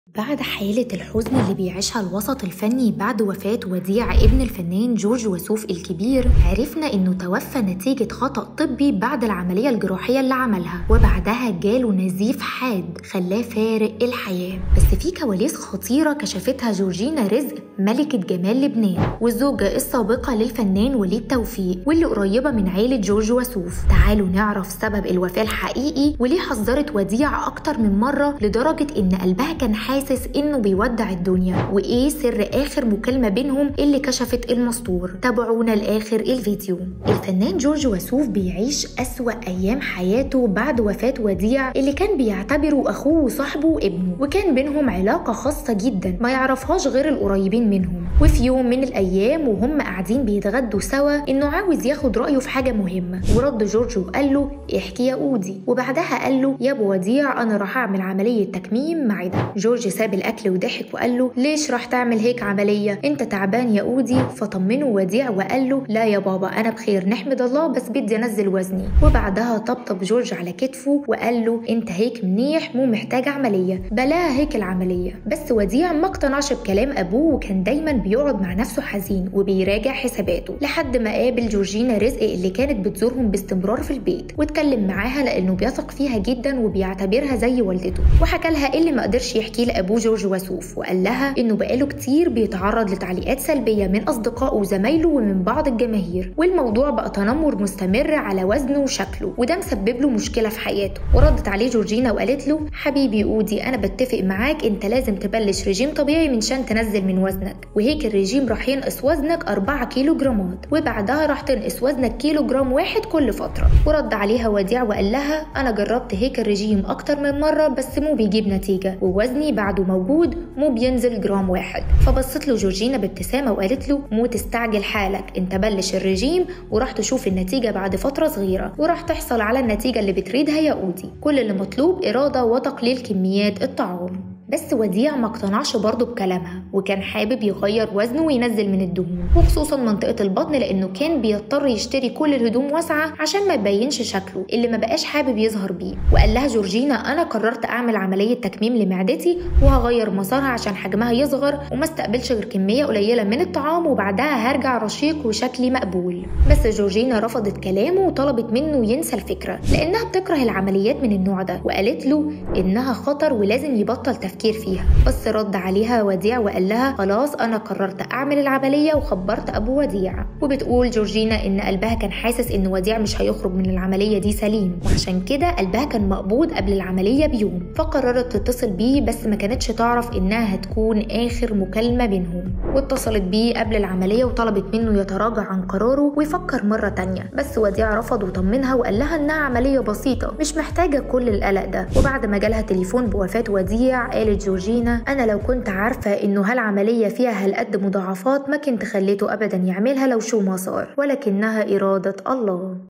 بعد حالة الحزن اللي بيعيشها الوسط الفني بعد وفاة وديع ابن الفنان جورج وسوف الكبير عرفنا انه توفى نتيجة خطأ طبي بعد العملية الجراحية اللي عملها وبعدها جاله نزيف حاد خلاه فارق الحياة بس في كواليس خطيرة كشفتها جورجينا رزق ملكة جمال لبنان والزوجة السابقة للفنان وليد توفيق واللي قريبة من عيلة جورج وسوف تعالوا نعرف سبب الوفاة الحقيقي وليه حذرت وديع أكتر من مرة لدرجة إن قلبها كان حاسس إنه بيودع الدنيا وإيه سر آخر مكالمة بينهم اللي كشفت المستور تابعونا لآخر الفيديو الفنان جورج وسوف بيعيش أسوأ أيام حياته بعد وفاة وديع اللي كان بيعتبره أخوه وصاحبه وابنه وكان بينهم علاقة خاصة جدا ما يعرفهاش غير القريبين منهم وفي يوم من الأيام وهم قاعدين بيتغدوا سوا إنه عاوز ياخد رأيه في حاجة مهمة ورد جورج وقال له احكي يا أودي وبعدها قال له يا أبو وديع أنا راح أعمل عملية تكميم معدة جورج ساب الأكل وضحك وقال له ليش راح تعمل هيك عملية أنت تعبان يا أودي فطمنه وديع وقال له لا يا بابا أنا بخير نحمد الله بس بدي أنزل وزني وبعدها طبطب جورج على كتفه وقال له أنت هيك منيح مو محتاج عملية بلاها هيك العملية بس وديع ما اقتنعش بكلام أبوه وكان دايما بيقعد مع نفسه حزين وبيراجع حساباته لحد ما قابل جورجينا رزق اللي كانت بتزورهم باستمرار في البيت واتكلم معاها لأنه بيثق فيها جدا وبيعتبرها زي والدته وحكى لها اللي ما قدرش يحكيه لأبوه جورج وسوف وقال لها إنه بقاله كتير بيتعرض لتعليقات سلبية من أصدقائه وزمايله ومن بعض الجماهير والموضوع بقى تنمر مستمر على وزنه وشكله وده مسبب له مشكلة في حياته وردت عليه جورجينا وقالت له حبيبي أودي أنا بتفق معاك أنت لازم تبلش رجيم طبيعي من شان تنزل من وزنك وهيك الرجيم راح ينقص وزنك 4 كيلو جرامات وبعدها راح تنقص وزنك كيلو جرام واحد كل فترة ورد عليها وديع وقال لها أنا جربت هيك الرجيم أكتر من مرة بس مو بيجيب نتيجة ووزني بعده موجود مو بينزل جرام واحد فبصت له جورجينا بابتسامة وقالت له مو تستعجل حالك انت بلش الرجيم وراح تشوف النتيجة بعد فترة صغيرة وراح تحصل على النتيجة اللي بتريدها يا أودي كل اللي مطلوب إرادة وتقليل كميات الطعام بس وديع ما اقتنعش برضه بكلامها وكان حابب يغير وزنه وينزل من الدهون وخصوصا منطقة البطن لأنه كان بيضطر يشتري كل الهدوم واسعة عشان ما يبينش شكله اللي ما بقاش حابب يظهر بيه وقال لها جورجينا أنا قررت أعمل عملية تكميم لمعدتي وهغير مسارها عشان حجمها يصغر وما استقبلش غير كمية قليلة من الطعام وبعدها هرجع رشيق وشكلي مقبول بس جورجينا رفضت كلامه وطلبت منه ينسى الفكرة لأنها بتكره العمليات من النوع ده وقالت له إنها خطر ولازم يبطل تفكير تفكير فيها بس رد عليها وديع وقال لها خلاص انا قررت اعمل العمليه وخبرت ابو وديع وبتقول جورجينا ان قلبها كان حاسس ان وديع مش هيخرج من العمليه دي سليم وعشان كده قلبها كان مقبوض قبل العمليه بيوم فقررت تتصل بيه بس ما كانتش تعرف انها هتكون اخر مكالمه بينهم واتصلت بيه قبل العمليه وطلبت منه يتراجع عن قراره ويفكر مره تانية بس وديع رفض وطمنها وقال لها انها عمليه بسيطه مش محتاجه كل القلق ده وبعد ما جالها تليفون بوفاه وديع قالت جورجينا أنا لو كنت عارفة إنه هالعملية فيها هالقد مضاعفات ما كنت خليته أبدا يعملها لو شو ما صار ولكنها إرادة الله